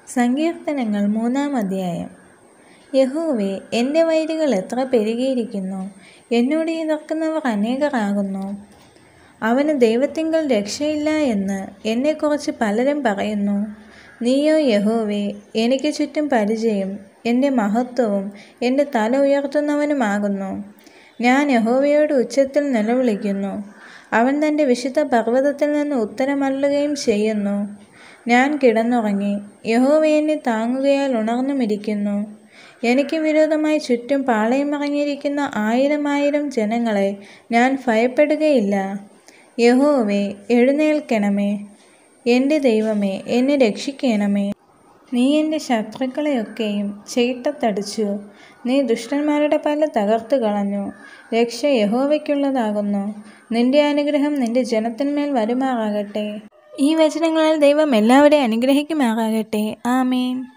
സങ്കീർത്തനങ്ങൾ മൂന്നാം അധ്യായം യഹോവേ എൻ്റെ വൈരികൾ എത്ര പെരുകിയിരിക്കുന്നു എന്നോട് എതിർക്കുന്നവർ അനേകരാകുന്നു അവന് ദൈവത്തിങ്കൽ രക്ഷയില്ല എന്ന് എന്നെക്കുറിച്ച് പലരും പറയുന്നു നീയോ യഹോവേ എനിക്ക് ചുറ്റും പരിചയം എൻ്റെ മഹത്വവും എൻ്റെ തല ഉയർത്തുന്നവനുമാകുന്നു ഞാൻ യഹോവയോട് ഉച്ചത്തിൽ നിലവിളിക്കുന്നു അവൻ തൻ്റെ വിശുദ്ധ പർവ്വതത്തിൽ നിന്ന് ഉത്തരമല്ലുകയും ചെയ്യുന്നു ഞാൻ കിടന്നുറങ്ങി യഹോവ എന്നെ താങ്ങുകയാൽ ഉണർന്നുമിരിക്കുന്നു എനിക്ക് വിരോധമായി ചുറ്റും പാളയമിറങ്ങിയിരിക്കുന്ന ആയിരം ആയിരം ജനങ്ങളെ ഞാൻ ഭയപ്പെടുകയില്ല യഹോവേ എഴുന്നേൽക്കണമേ എൻ്റെ ദൈവമേ എന്നെ രക്ഷിക്കണമേ നീ എൻ്റെ ശത്രുക്കളെയൊക്കെയും ചേട്ടത്തടിച്ചു നീ ദുഷ്ടന്മാരുടെ പല തകർത്തു കളഞ്ഞു രക്ഷ യഹോവയ്ക്കുള്ളതാകുന്നു നിന്റെ അനുഗ്രഹം നിന്റെ ജനത്തിന്മേൽ വരുമാറാകട്ടെ ഈ വചനങ്ങളാൽ ദൈവം എല്ലാവരെയും അനുഗ്രഹിക്കുമാറാകട്ടെ ആമേൻ